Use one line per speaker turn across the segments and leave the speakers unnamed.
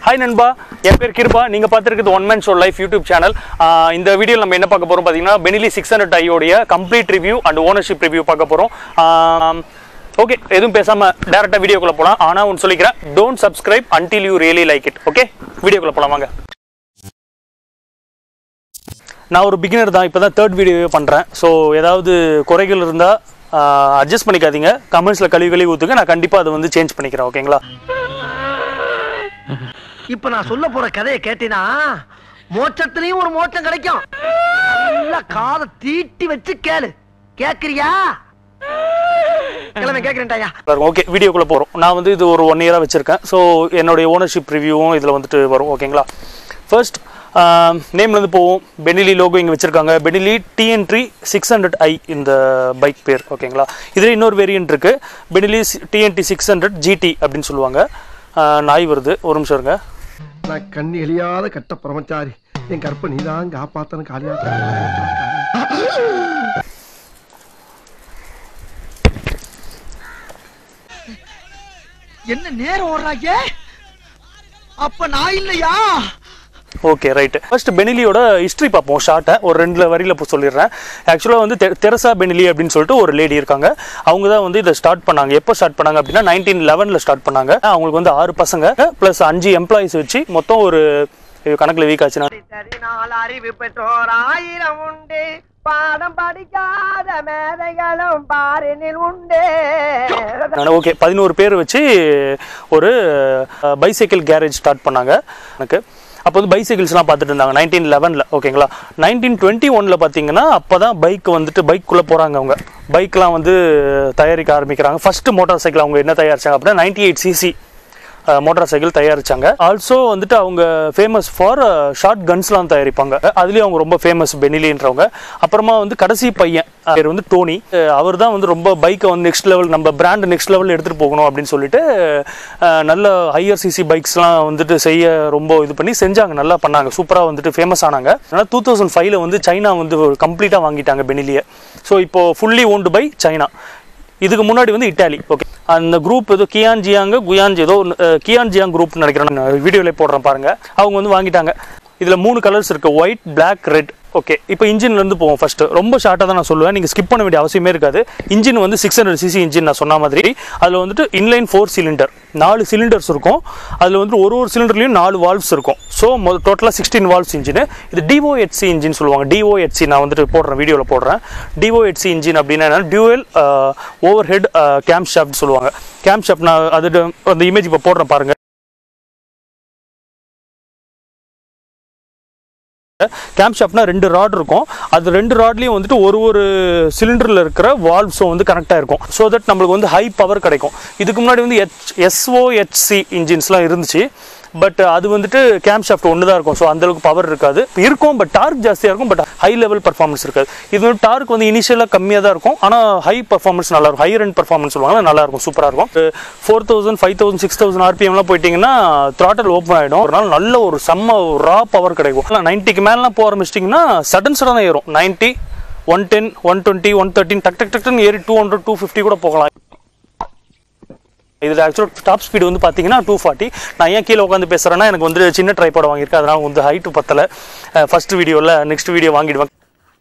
Hi நண்பா என் பேர் கிருபா நீங்கள் பார்த்துருக்குது one man show life YouTube channel இந்த வீடியோவில் நம்ம என்ன பார்க்க போகிறோம் பார்த்தீங்கன்னா பெனிலி சிக்ஸ் ஹண்ட்ரட் ஐயோடைய complete review and ownership review பார்க்க போகிறோம் ஓகே எதுவும் பேசாமல் டேரெக்டாக வீடியோக்குள்ளே போகலாம் ஆனால் ஒன்று சொல்லிக்கிறேன் don't subscribe until you really like it okay வீடியோக்குள்ளே போகலாம் வாங்க நான் ஒரு பிகினர் தான் இப்போ தான் தேர்ட் வீடியோவே பண்ணுறேன் ஸோ ஏதாவது குறைகள் இருந்தால் அட்ஜஸ்ட் பண்ணிக்காதீங்க கமெண்ட்ஸில் கழுவி கழுவி ஊற்றுங்க நான் கண்டிப்பாக அதை வந்து சேஞ்ச் பண்ணிக்கிறேன் ஓகேங்களா
இப்ப நான் சொல்ல போற கதையை கேட்டினா மோட்சத்திலையும் ஒரு மோட்சம் கிடைக்கும் நல்லா காதை தீட்டி வச்சு கேளு கேக்குறியா கிளம்பி கேக்குறேன்டாயா
ஓகே வீடியோக்குள்ளே போகிறோம் நான் வந்து இது ஒரு ஒன் இயராக வச்சுருக்கேன் ஸோ என்னுடைய ஓனர்ஷிப் ரிவ்யூவும் இதில் வந்துட்டு வரும் ஓகேங்களா ஃபர்ஸ்ட் நேம்லேருந்து போவோம் பெனிலி லோகோ இங்கே வச்சுருக்காங்க Benelli TNT six hundred I இந்த பைக் பேர் ஓகேங்களா இதில் இன்னொரு வேரியன்ட் இருக்குது Benelli TNT six hundred GT அப்படின்னு சொல்லுவாங்க ஆஹ் நாய் வருது ஒரு நிமிஷம் இருங்க
நான் கண்ணி எழியாத கட்ட பிரமச்சாரி என் கற்ப நீதான் காப்பாத்தன காளியா என்ன நேரம் ஓடுறாங்க அப்ப நான் இல்லையா
ஓகே ரைட்டு ஃபர்ஸ்ட் பெனிலியோட ஹிஸ்ட்ரி பார்ப்போம் ஷார்ட்டை ஒரு ரெண்டு வரியில் இப்போ சொல்லிடுறேன் ஆக்சுவலாக வந்து தெ- தெரசா பெனிலி அப்படின்னு சொல்லிட்டு ஒரு லேடி இருக்காங்க அவங்க தான் வந்து இதை ஸ்டார்ட் பண்ணாங்க எப்போ ஸ்டார்ட் பண்ணாங்க அப்படின்னா நைன்டீன் லெவனில் ஸ்டார்ட் பண்ணாங்க அவங்களுக்கு வந்து ஆறு பசங்க ப்ளஸ் அஞ்சு எம்ப்ளாயிஸ் வச்சு மொத்தம் ஒரு இது கணக்கில் வீக் ஆச்சுன்னா
சரி நாள் அறிவு பெற்றோர் ஆயிரம் உண்டு பாடம் படிக்காத மேதைகளும் பாரினில் உண்டு
ஓகே பதினோரு பேர் வச்சு ஒரு பைசைக்கிள் கேரேஜ் ஸ்டார்ட் பண்ணாங்க எனக்கு அப்போ வந்து பைசைக்கிள்ஸ்லாம் பார்த்துட்டு இருந்தாங்க நைன்டீன் லெவனில் ஓகேங்களா நைன்டீன் டுவெண்ட்டி ஒனில் பார்த்தீங்கன்னா அப்போ தான் பைக் வந்துட்டு பைக்குள்ளே போகிறாங்க அவங்க பைக்லாம் வந்து தயாரிக்க ஆரம்பிக்கிறாங்க ஃபஸ்ட்டு மோட்டார் சைக்கிள் அவங்க என்ன தயாரிச்சாங்க அப்படின்னா ninety eight CC motorcycle தயாரிச்சாங்க ஆல்சோ வந்துட்டு அவங்க ஃபேமஸ் ஃபார் ஷார்ட் கன்ஸ்லாம் தயாரிப்பாங்க அதுலேயும் அவங்க ரொம்ப ஃபேமஸ் பெனிலின்றவங்க அப்புறமா வந்து கடைசி பையன் அஹ் பேர் வந்து டோனி அவர் தான் வந்து ரொம்ப பைக்கை வந்து நெக்ஸ்ட் லெவல் நம்ம பிராண்ட் நெக்ஸ்ட் லெவல் எடுத்துகிட்டு போகணும் அப்படின்னு சொல்லிட்டு அஹ், நல்ல ஹையர் சிசி பைக்ஸ்லாம் வந்துட்டு செய்ய ரொம்ப இது பண்ணி செஞ்சாங்க நல்லா பண்ணாங்க சூப்பராக வந்துட்டு ஃபேமஸ் ஆனாங்க ஆனால் டூ தௌசண்ட் ஃபைவ்ல வந்து சைனா வந்து கம்ப்ளீட்டாக வாங்கிட்டாங்க பெனிலியை ஸோ இப்போ ஃபுல்லி ஓன்டு பை சைனா இதுக்கு முன்னாடி வந்து இட்டாலி ஓகே அந்த குரூப் ஏதோ கியான் ஜியாங்க குயான் ஏதோ ஒண்ணு, அஹ், கியான் ஜியாங் குரூப் நினைக்கிறேன் நான் வீடியோல போடுறேன் பாருங்க அவங்க வந்து வாங்கிட்டாங்க இதுல மூணு கலர்ஸ் இருக்கு ஒயிட் பிளாக் ரெட் ஓகே இப்போ இன்ஜின்ல இருந்து போவோம் ஃபர்ஸ்ட் ரொம்ப ஷார்ட்டாக தான் நான் சொல்லுவேன் நீங்க ஸ்கிப் பண்ண வேண்டிய அவசியமே இருக்காது இன்ஜின் வந்து சிக்ஸ் ஹண்ட்ரட் சிசி இன்ஜின் நான் சொன்ன மாதிரி அதுல வந்துட்டு இன்லைன் ஃபோர் சிலிண்டர் நாலு சிலிண்டர்ஸ் இருக்கும் அதுல வந்து ஒரு ஒரு சிலிண்டர்லயும் நாலு வால்வ்ஸ் இருக்கும் ஸோ டோட்டலாக சிக்ஸ்டீன் வால்வ்ஸ் இன்ஜின் இது டிஓஹெச்சி இன்ஜின் சொல்லுவாங்க டிஓஹெச்சி நான் வந்துட்டு போடுறேன் வீடியோவில் போடுறேன் டிஓஹெச்சி இன்ஜின் அப்படின்னா என்ன dual overhead camshaft சொல்லுவாங்க கேம் ஷாஃப்ட் நான் அது அந்த இமேஜ் இப்போ போடுறேன் பாருங்க கேம் ஷாப்னா ரெண்டு ராட் இருக்கும் அது ரெண்டு ராட்லேயும் வந்துட்டு ஒரு ஒரு சிலிண்டரில் இருக்கிற வால்வ்ஸும் வந்து கனெக்ட் ஆயிருக்கும் ஸோ தட் நம்மளுக்கு வந்து ஹை பவர் கிடைக்கும் இதுக்கு முன்னாடி வந்து எச் எஸ்ஓஹெச்சி இன்ஜின்ஸ்லாம் இருந்துச்சு பட் அது வந்துட்டு கேம் ஷாஃப்ட் ஒன்று தான் இருக்கும் ஸோ அந்தளவுக்கு பவர் இருக்காது இருக்கும் பட் டார்க் ஜாஸ்தியாக இருக்கும் பட் ஹை லெவல் பர்ஃபார்மன்ஸ் இருக்காது இது வந்து டார்க் வந்து இனிஷியலாக கம்மியாக தான் இருக்கும் ஆனால் ஹை பர்ஃபார்மன்ஸ் நல்லா இருக்கும் ஹை ரன் பர்ஃபார்மன்ஸ் சொல்லுவாங்க நல்லா இருக்கும் சூப்பராக இருக்கும் four thousand five thousand six thousand ஆர்பிஎம்லாம் போயிட்டீங்கன்னா த்ராட்டல் ஓப்பன் ஆகிடும் ஒரு நாள் நல்ல ஒரு செம்ம ரா பவர் கிடைக்கும் நைன்ட்டிக்கு மேலாம் போக ஆரம்பிச்சிட்டிங்கன்னா சடன் சடனாக ஏறும் ninety one ten one twenty one thirteen டக் டக் டக்குன்னு ஏறி டூ ஹண்ட்ரட் டூ ஃபிஃப்டி கூட போகலாம் இதில் ஆக்சுவலாக டாப் ஸ்பீடு வந்து பார்த்தீங்கன்னா டூ ஃபார்ட்டி நான் ஏன் கீழே உட்காந்து பேசுகிறேன்னா எனக்கு வந்து சின்ன ட்ரைபாட் வாங்கியிருக்கேன் அதனால் வந்து ஹைட்டு பத்தலை ஃபர்ஸ்ட் வீடியோவில் நெக்ஸ்ட் வீடியோ வாங்கிடுவேன்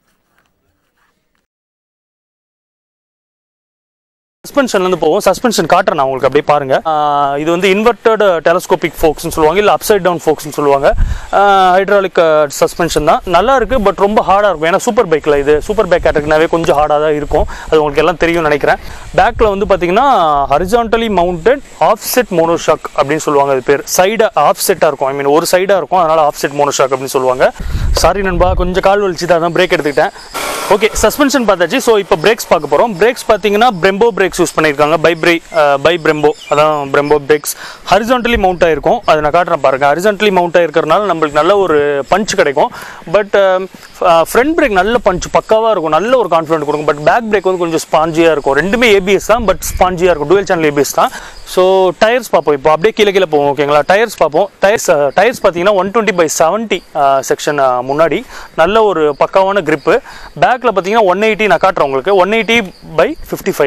சஸ்பென்ஷன்லேருந்து போவோம் சஸ்பென்ஷன் காட்டுறேன் நான் உங்களுக்கு அப்படியே பாருங்க ஆஹ் இது வந்து இன்வெர்டட் டெலஸ்கோபிக் ஃபோக்ஸ்னு சொல்லுவாங்க இல்லை அப்சைட் டவுன் ஃபோக்ஸ்னு சொல்லுவாங்க ஹைட்ராலிக் சஸ்பென்ஷன் தான் நல்லா இருக்கு பட் ரொம்ப ஹார்டாக இருக்கும் ஏன்னா சூப்பர் பைக்கில் இது சூப்பர் பைக் கேட்டகரினாவே கொஞ்சம் ஹார்டாக தான் இருக்கும் அது உங்களுக்கு எல்லாம் தெரியும் நினைக்கிறேன் பேக்கில் வந்து பார்த்தீங்கன்னா ஹரிசான்டலி மவுண்டட் ஆஃப்செட் மோனோஷாக் அப்படின்னு சொல்லுவாங்க அது பேர் சைடு ஆஃப்செட்டாக இருக்கும் ஐ மீன் ஒரு சைடாக இருக்கும் அதனால ஆஃப்செட் மோனோஷாக் அப்படின்னு சொல்லுவாங்க சாரி நண்பா கொஞ்சம் கால் வலிச்சு தான் பிரேக் எடுத்துக்கிட்டேன் ஓகே சஸ்பென்ஷன் பார்த்தாச்சு ஸோ இப்போ பிரேக்ஸ் பார்க்க போகிறோம் பிரேக்ஸ் பார்த்தீங்கன்னா பிரெம்போ பிரேக்ஸ் யூஸ் பண்ணியிருக்காங்க பை பிரே பை பிரெம்போ அதான் பிரெம்போ பிரேக்ஸ் ஹரிசான்டலி மவுண்ட் ஆயிருக்கும் அதை நான் காட்டுறேன் பாருங்க ஹரிசான்டலி மவுண்ட் ஆயிருக்கிறனால நம்மளுக்கு நல்ல ஒரு பஞ்ச் கிடைக்கும் பட் ஃப்ரண்ட் பிரேக் நல்ல பஞ்ச் பக்காவாக இருக்கும் நல்ல ஒரு கான்ஃபிடென்ட் கொடுக்கும் பட் பேக் பிரேக் வந்து கொஞ்சம் ஸ்பாஞ்சியாக இருக்கும் ரெண்டுமே ஏபிஎஸ் தான் பட் ஸ்பாஞ்சியாக இருக்கும் டுவெல் சேனல் ஏபிஎஸ் தான் ஸோ டயர்ஸ் பார்ப்போம் இப்போ அப்படியே கீழே கீழே போவோம் ஓகேங்களா டயர்ஸ் பார்ப்போம் டயர்ஸ் டயர்ஸ் பார்த்தீங்கன்னா one twenty by seventy section முன்னாடி நல்ல ஒரு பக்காவான grip பேக்கில் பார்த்தீங்கன்னா ஒன் எயிட்டி நான் காட்டுறேன் உங்களுக்கு one eighty by fifty five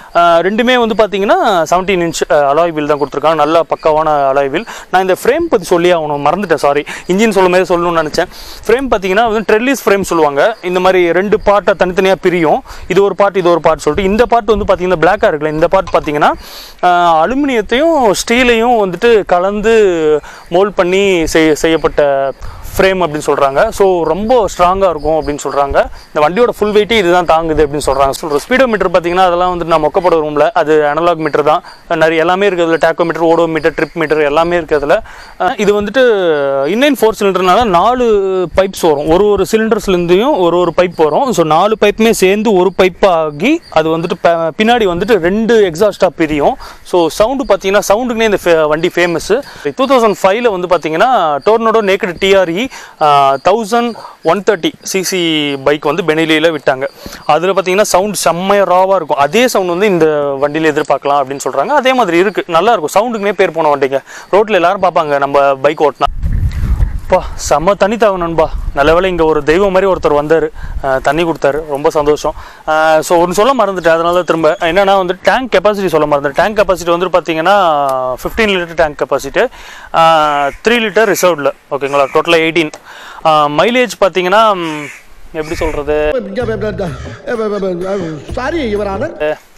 ah ரெண்டுமே வந்து பார்த்தீங்கன்னா செவன்டீன் இன்ச் அலாய் வீல் தான் கொடுத்துருக்காங்க நல்ல பக்காவான அலாய் வீல் நான் இந்த ஃப்ரேம் பற்றி சொல்லி ஆகணும் மறந்துட்டேன் சாரி இன்ஜின் சொல்லும் போது சொல்லணும்னு நினச்சேன் ஃப்ரேம் பார்த்தீங்கன்னா வந்து ட்ரெல்லிஸ் ஃப்ரேம் சொல்லுவாங்க இந்த மாதிரி ரெண்டு பார்ட்டை தனித்தனியாக பிரியும் இது ஒரு பார்ட் இது ஒரு பார்ட் சொல்லிட்டு இந்த பார்ட் வந்து பார்த்தீங்கன்னா பிளாக்காக இருக்குல்ல இந்த பார்ட் பார்த்தீங்கன்னா அலுமினியத்தையும் ஸ்டீலையும் வந்துட்டு கலந்து மோல்ட் பண்ணி செய் செய்யப்பட்ட ஃப்ரேம் அப்படின்னு சொல்கிறாங்க ஸோ ரொம்ப ஸ்ட்ராங்காக இருக்கும் அப்படின்னு சொல்கிறாங்க இந்த வண்டியோட ஃபுல் வெயிட்டே இதுதான் தாங்குது அப்படின்னு சொல்கிறாங்க சொல்கிற ஸ்பீடோ மீட்டர் பார்த்தீங்கன்னா அதெல்லாம் வந்து நான் மொக்கப்பட ரூமில் அது அனலாக் மீட்டர் தான் நிறைய எல்லாமே இருக்கிறதுல tachometer odometer trip meter எல்லாமே இருக்கிறதுல அஹ் இது வந்துட்டு இன்னைன் ஃபோர் சிலிண்டர்னால நாலு பைப்ஸ் வரும் ஒரு ஒரு சிலிண்டர்ஸ்லேருந்தையும் ஒரு ஒரு பைப் வரும் ஸோ நாலு பைப்புமே சேர்ந்து ஒரு பைப் ஆகி அது வந்துட்டு ப- பின்னாடி வந்துட்டு ரெண்டு எக்ஸாஸ்டாக பிரியும் ஸோ சவுண்டு பார்த்தீங்கன்னா சவுண்டுக்குனே இந்த ஃபே- வண்டி ஃபேமஸ் டூ தௌசண்ட் ஃபைவ்ல வந்து பார்த்தீங்கன்னா tornado naked TRE thousand one thirty CC bike வந்து பெனிலியில் விட்டாங்க அதில் பார்த்தீங்கன்னா சவுண்ட் செம்மைய ராவாக இருக்கும் அதே சவுண்ட் வந்து இந்த வண்டியில் எதிர்பார்க்கலாம் அப்படின்னு சொல்கிறாங்க அதே மாதிரி இருக்குது நல்லா இருக்கும் சவுண்டுக்குனே பேர் போன வண்டிங்க ரோட்டில் எல்லாரும் பார்ப்பாங்க நம்ம பைக் ஓட்டினா அப்பா செம்ம தண்ணி தாகும் நண்பா நல்ல வேளை இங்கே ஒரு தெய்வம் மாதிரி ஒருத்தர் வந்தார் தண்ணி கொடுத்தாரு ரொம்ப சந்தோஷம் ஸோ ஒன்று சொல்ல மறந்துட்டேன் அதனால தான் திரும்ப என்னன்னா வந்து டேங்க் கெப்பாசிட்டி சொல்ல மறந்துட்டேன் டேங்க் கெப்பாசிட்டி வந்து பார்த்தீங்கன்னா fifteen litre tank capacity three litre ரிசர்வ்டில் ஓகேங்களா டோட்டலாக எயிட்டீன் மைலேஜ் பார்த்தீங்கன்னா ம், எப்படி சொல்கிறது
சாரி யுவரான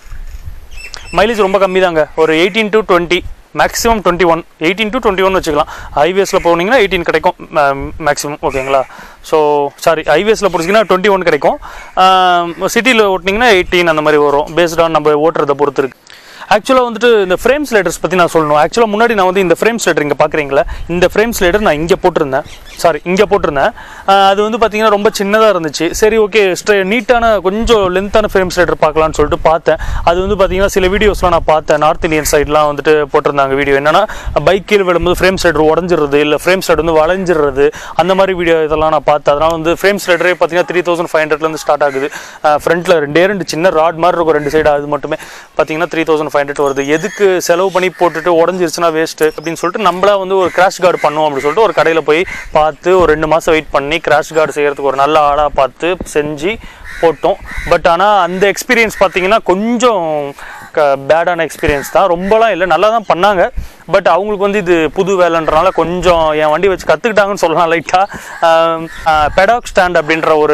மைலேஜ் ரொம்ப கம்மி தாங்க ஒரு eighteen to twenty maximum twenty one eighteen to twenty one வச்சுக்கலாம் ஹைவேஸில் போனீங்கன்னா எயிட்டீன் கிடைக்கும் மேக்ஸிமம் ஓகேங்களா ஸோ சாரி ஹைவேஸில் பிடிச்சிங்கன்னா டுவெண்ட்டி ஒன் கிடைக்கும் சிட்டியில் ஓட்டினீங்கன்னா எயிட்டீன் அந்த மாதிரி வரும் பேஸ்ட் ஆன் நம்ம ஓட்டுறதை பொறுத்து இருக்கு ஆக்சுவலாக வந்துட்டு இந்த ஃப்ரேம் ஸ்லைடர்ஸ் பற்றி நான் சொல்லணும் ஆக்சுவலாக முன்னாடி நான் வந்து இந்த ஃப்ரேம் ஸ்லைடர் இங்கே பார்க்குறீங்களா இந்த ஃப்ரேம் ஸ்லைடர் நான் இங்கே போட்டிருந்தேன் சாரி இங்கே போட்டிருந்தேன் ஆஹ் அது வந்து பார்த்தீங்கன்னா ரொம்ப சின்னதாக இருந்துச்சு சரி ஓகே ஸ்ட்ரெ நீட்டான கொஞ்சம் லென்த்தான ஃப்ரேம் ஸ்லைடர் பார்க்கலாம்னு சொல்லிட்டு பார்த்தேன் அது வந்து பார்த்தீங்கன்னா சில வீடியோஸ்லாம் நான் பார்த்தேன் நார்த் இந்தியன் சைட்லாம் வந்துட்டு போட்டிருந்தாங்க வீடியோ என்னன்னா பைக் கீழே விடும்போது ஃப்ரேம் ஸ்லைடர் உடஞ்சிருது இல்லை ஃப்ரேம் ஸ்லைடர் வந்து வளைஞ்சிடுறது அந்த மாதிரி வீடியோ இதெல்லாம் நான் பார்த்தேன் அதனால் வந்து ஃப்ரேம் ஸ்லைடரே பார்த்தீங்கன்னா த்ரீ தௌசண்ட் ஃபைவ் ஹண்ட்ரட்லேருந்து ஸ்டார்ட் ஆகுது ஃப்ரண்ட்டில் ரெண்டே ரெண்டு சின்ன ராட் மாதிரி இருக்கும் ரெண்டு சைடு அது மட்டுமே பார்த்தீங்கன்னா த்ரீ தௌசண்ட் ஃபைவ் ஹண்ட்ரட் வருது எதுக்கு செலவு பண்ணி போட்டுட்டு உடஞ்சிருச்சுன்னா வேஸ்ட்டு அப்படின்னு சொல்லிட்டு நம்மளா வந்து ஒரு கிராஷ் கார்டு பண்ணுவோம் அப்படின்னு சொல்லிட்டு ஒரு கடையில் போய் பார்த்து ஒரு ரெண்டு மாதம் வெயிட் பண்ணி கிராஷ் கார்டு செய்கிறதுக்கு ஒரு நல்ல ஆளாக பார்த்து செஞ்சு போட்டோம் பட் ஆனால் அந்த எக்ஸ்பீரியன்ஸ் பார்த்தீங்கன்னா கொஞ்சம் பேடான எக்ஸ்பீரியன்ஸ் தான் ரொம்பலாம் இல்லை நல்லா தான் பண்ணாங்க பட் அவங்களுக்கு வந்து இது புது வேலைன்றனால கொஞ்சம் என் வண்டி வச்சு கற்றுக்கிட்டாங்கன்னு சொல்லலாம் லைட்டாக பெடாக் ஸ்டாண்ட் அப்படின்ற ஒரு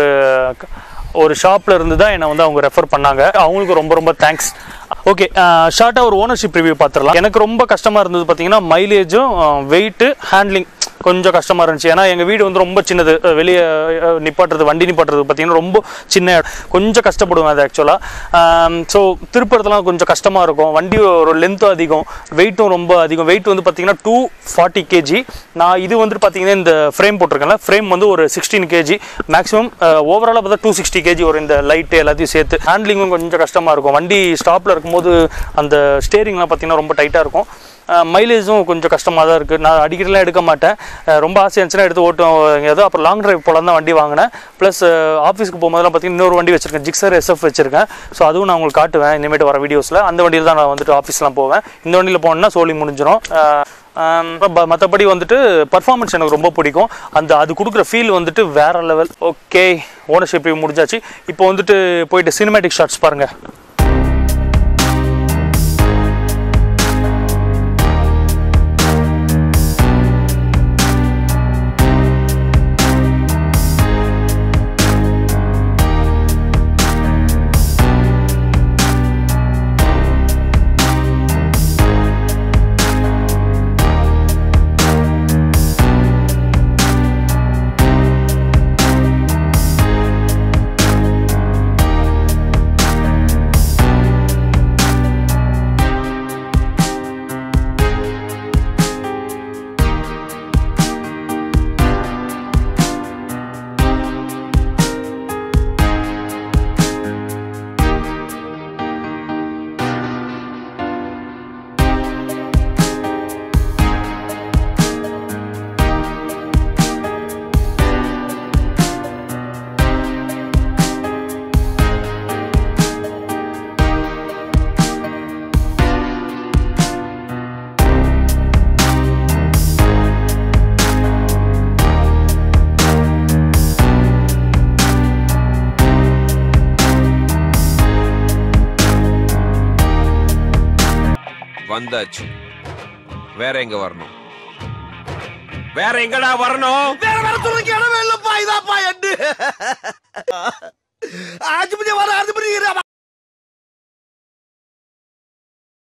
ஒரு ஷாப்ல இருந்து தான் என்னை வந்து அவங்க ரெஃபர் பண்ணாங்க அவங்களுக்கு ரொம்ப ரொம்ப தேங்க்ஸ் ஓகே ஷார்ட்டாக ஒரு ஓனர்ஷிப் ரிவ்யூ பார்த்துடலாம் எனக்கு ரொம்ப கஷ்டமாக இருந்தது பார்த்தீங்கன்னா மைலேஜும் வெயிட்டு ஹேண்ட்லிங் கொஞ்சம் கஷ்டமாக இருந்துச்சு ஏன்னா எங்கள் வீடு வந்து ரொம்ப சின்னது வெளியே நிப்பாட்டுறது வண்டி நிப்பாட்டுறது பார்த்தீங்கன்னா ரொம்ப சின்ன இடம். கொஞ்சம் கஷ்டப்படுவேன் அது ஆக்சுவலாக ஸோ திருப்பறதுலாம் கொஞ்சம் கஷ்டமாக இருக்கும் வண்டி ஒரு லென்த்தும் அதிகம் வெயிட்டும் ரொம்ப அதிகம் வெயிட் வந்து பார்த்தீங்கன்னா டூ ஃபார்ட்டி கேஜி நான் இது வந்துட்டு பார்த்தீங்கன்னா இந்த ஃப்ரேம் போட்டிருக்கேன்ல ஃப்ரேம் வந்து ஒரு சிக்ஸ்டீன் கேஜி மேக்ஸிமம் ஓவராலாக பார்த்தா டூ சிக்ஸ்டி கேஜி ஒரு இந்த லைட்டு எல்லாத்தையும் சேர்த்து ஹேண்ட்லிங்கும் கொஞ்சம் கஷ்டமாக இருக்கும் வண்டி ஸ்டாப்பில் இருக்கும்போது அந்த ஸ்டேரிங்லாம் பார்த்தீங்கன்னா ரொம்ப டைட்டாக இருக்கும் மைலேஜும் கொஞ்சம் கஷ்டமாக தான் இருக்குது நான் அடிக்கடிலாம் எடுக்க மாட்டேன் அஹ் ரொம்ப ஆசை இருந்துச்சுன்னா எடுத்து ஓட்டும் எங்கேயாவது அப்புறம் லாங் டிரைவ் போலாம் தான் வண்டி வாங்கினேன் ப்ளஸ் ஆஃபீஸ்க்கு போகும்போதெல்லாம் பார்த்தீங்கன்னா இன்னொரு வண்டி வச்சிருக்கேன் ஜிக்ஸர் எஸ்எஃப் வச்சிருக்கேன் ஸோ அதுவும் நான் உங்களுக்கு காட்டுவேன் இனிமேட்டு வர வீடியோஸில் அந்த வண்டியில் தான் நான் வந்துட்டு ஆஃபீஸ்லாம் போவேன் இந்த வண்டியில் போனேன்னா சோலி முடிஞ்சிடும் மற்றபடி வந்துட்டு பர்ஃபார்மன்ஸ் எனக்கு ரொம்ப பிடிக்கும் அந்த அது கொடுக்குற ஃபீல் வந்துட்டு வேற லெவல் ஓகே ஓனர்ஷிப் முடிஞ்சாச்சு இப்போ வந்துட்டு போயிட்டு சினிமேட்டிக் ஷாட்ஸ் பாருங்கள்
வந்தாச்சு வேற எங்க வரணும் வேற எங்கடா வரணும்
வேற வேற சொல்றதுக்கு இடமே இல்லப்பா இதாப்பா எட்டு